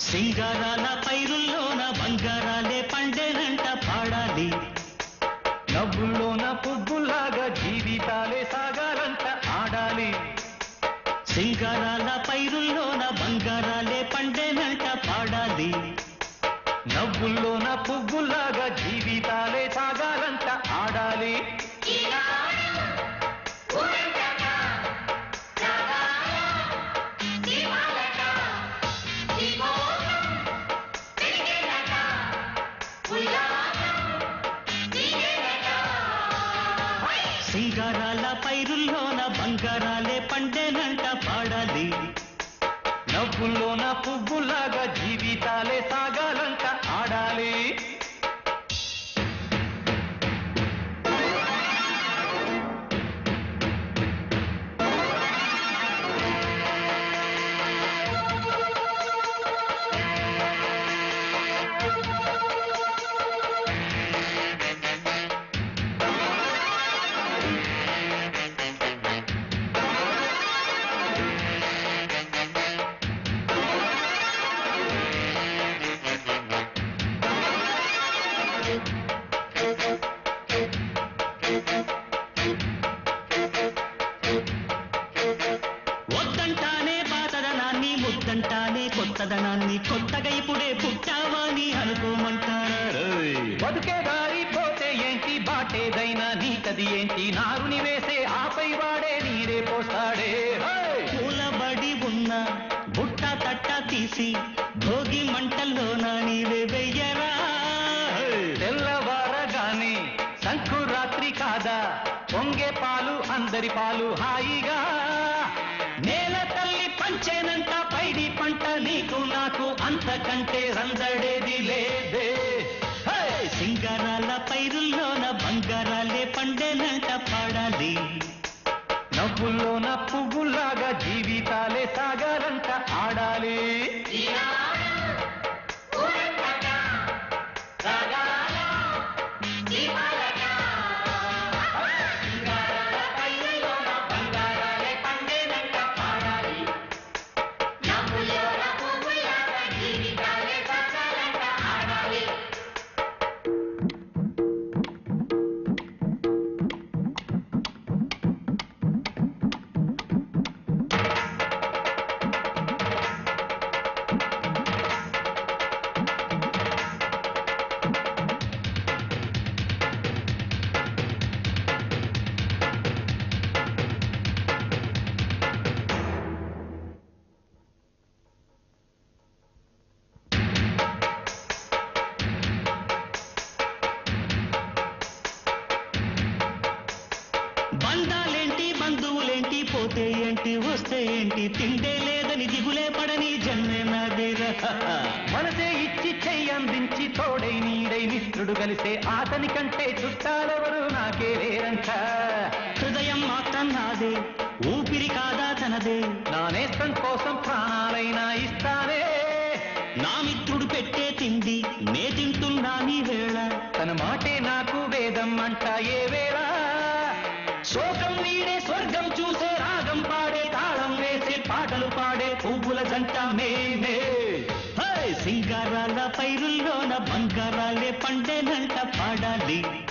సింగారాల పైరుల్లోన బంగారాలే పండేనంట పాడాలి నవ్వుల్లోన పువ్వులాగా జీవితాలే సాగాలంట ఆడాలి సింగారాల పైరుల్లోన బంగారాలే పండేనంట పాడాలి నవ్వుల్లోన పువ్వులాగా జీవితాలే సాగాలంట ఆడాలి సింగారాల పైరుల్లోన బంగారాలే పండేనంట పాడాలి నవ్వుల్లోన పువ్వులాగా జీవితాలే సాగాలంట ఆడాలి వద్దంటానే పాతదనాన్ని ముద్దంటానే కొత్తదనాన్ని కొత్తగా ఇప్పుడే పుట్టావని అనుకోమంటారు బతుకే దారి పోతే ఏంటి బాటేదైనా నీకది ఏంటి నారుని వేసే ఆపై వాడే నీరే పోస్తాడే హై! కూలబడి ఉన్న బుట్ట తట్ట తీసి భోగి మంటల్లోన నీవే వెయ్యరా తెల్లవారగానే సంకురాత్రి కాదా పొంగే పాలు అందరి పాలు హాయిగా నేల తల్లి పంచేనంట పైడి పంట నీకు నాకు అంతకంటే రందడేది లేదే హే! సింగారాల పైరుల్లోన బంగారాలే పండేనంట పాడాలి నవ్వుల్లోన పువ్వులాగా జీవితాలే సాగాలంట ఆడాలి బంధాలేంటి బంధువులేంటి పోతే ఏంటి వస్తే ఏంటి తిండే లేదని దిగులే పడని జన్మే నాదేరా మనసే ఇచ్చి చెయ్యి అందించి తోడై నీడై మిత్రుడు కలిసే అతని కంటే చుట్టాలెవరు నాకే లేరంట హృదయం మాత్రం నాదే ఊపిరి కాదా తనదే నా నేస్తం కోసం ప్రాణాలైనా ఇస్తానే నా మిత్రుడు పెట్టే తిండి నే తింటున్నా నీ వేళ తన మాటే నాకు వేదం అంట ఏ వేళ శోకం నీడే స్వర్గం చూసే రాగం పాడే తాళం వేసే పాటలు పాడే పువ్వుల జంట మేమే హే! సింగారాల పైరుల్లోన బంగారాలే పండేనంట పాడాలి